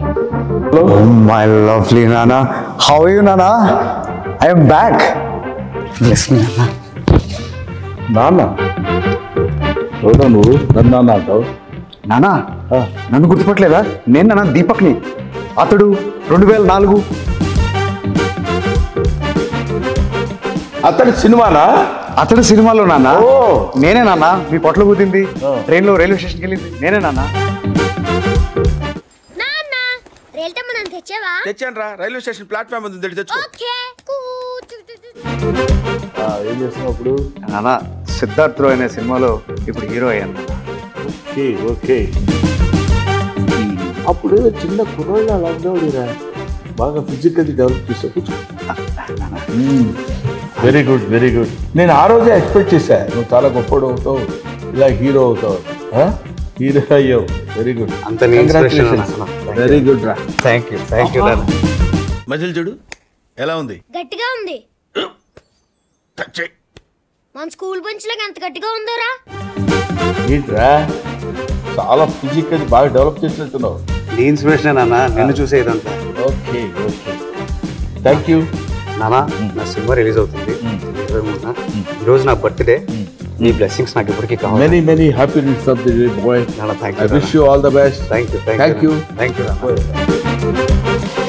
Oh, my lovely Nana. How are you, Nana? I am back. Bless me, Nana. నాన్న చూడ నువ్వు నన్ను నాన్న అంటావు నానా నన్ను గుర్తుపట్టలేదా నేను నాన్న దీపక్ని అతడు రెండు వేల నాలుగు అతడి సినిమానా అతడు సినిమాలో నాన్న ఓ. నేనే నాన్న మీ పొట్ల కూతింది ఆ. ట్రైన్లో రైల్వే స్టేషన్కి వెళ్ళింది నేనే నాన్న నాన్న రేల్టమ్మ నన్ను తెచ్చావా తెచ్చాను రా రైల్వే స్టేషన్ ప్లాట్ఫామ్ ఉంది తెచ్చి తెచ్చుకో ఓకే కూ చు చు చు. ఆ, ఏం చేస్తున్నావు ఇప్పుడు నాన్న సిద్ధార్థ్ రాయ్ అనే సినిమాలో ఇప్పుడు హీరో అయ్యాను ఓకే ఓకే అప్పుడు ఏదో చిన్న కుర్రోళ్ళు అలా ఉండేవాడిరా బాగా ఫిజికల్లీ డెవలప్ చేసావు కూర్చో వెరీ గుడ్ వెరీ గుడ్ నేను ఆ రోజే ఎక్స్పెక్ట్ చేశా నువ్వు చాలా గొప్పడు అవుతావు ఇలా హీరో అవుతావు హీరో అయ్యావు వెరీ గుడ్ అంత నీ inspiration అన్న. వెరీ గుడ్ రా థ్యాంక్ యూ థ్యాంక్ యూ నాన్న మజిల్ చూడు ఎలా ఉంది గట్టిగా ఉంది టచ్ చేయి. మన స్కూల్ బెంచ్ లాగా ఎంత గట్టిగా ఉందోరా ఏంట్రా చాలా ఫిజికల్లీ బాగా డెవలప్ చేసినట్టున్నావు నీ ఇన్స్పిరేషన్ నాన్న నిన్ను చూసే ఇదంతా ఓకే ఓకే థ్యాంక్ యూ నానా నా సినిమా రిలీజ్ అవుతుంది ఇరవై మూడున ఈరోజు నా బర్త్డే నీ బ్లెస్సింగ్స్ నాకు ఇప్పటికీ కావాలి many many happy returns of the day boy నాన్న thank I you wish you all the best thank you Thank you. Thank you